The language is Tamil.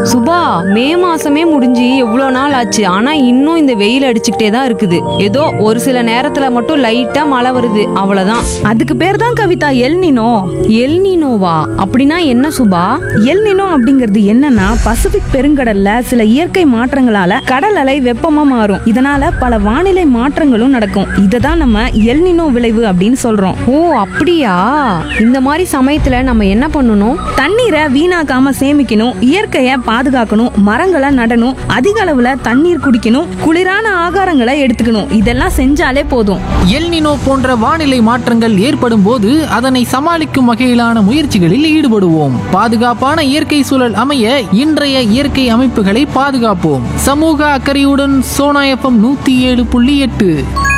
சுபா மே மாசமே முடிஞ்சு எவ்வளோ நாள் ஆச்சு ஆனா இன்னும் இந்த வெயில் அடிச்சுக்கிட்டே தான் இருக்குது ஏதோ ஒரு சில நேரத்துல மட்டும் லைட்டா மழை வருது அவ்வளவுதான் அதுக்கு பேர் தான் கவிதா எல் நினோ எல் நீனோவா அப்படின்னா என்ன சுபா எல் நினோ அப்படிங்கிறது என்னன்னா பசிபிக் பெருங்கடல்ல சில இயற்கை மாற்றங்களால கடல் அலை வெப்பமா மாறும் இதனால பல வானிலை மாற்றங்களும் நடக்கும் இதை தான் நம்ம எல் நினோ விளைவு அப்படின்னு சொல்றோம் ஓ அப்படியா இந்த மாதிரி சமயத்துல நம்ம என்ன பண்ணணும் தண்ணீரை வீணாக்காம சேமிக்கணும் இயற்கையை பாதுகாக்கணும் மரங்களை நடணும் அதிக அளவுல தண்ணீர் குடிக்கணும் குளிரான ஆகாரங்களை எடுத்துக்கணும் இதெல்லாம் செஞ்சாலே போதும் எல்னினோ போன்ற வானிலை மாற்றங்கள் ஏற்படும் போது அதனை சமாளிக்கும் வகையிலான முயற்சிகளில் ஈடுபடுவோம் பாதுகாப்பான இயற்கை சூழல் அமைய இன்றைய இயற்கை அமைப்புகளை பாதுகாப்போம் சமூக அக்கறையுடன் சோனா எஃப்எம் நூத்தி ஏழு புள்ளி எட்டு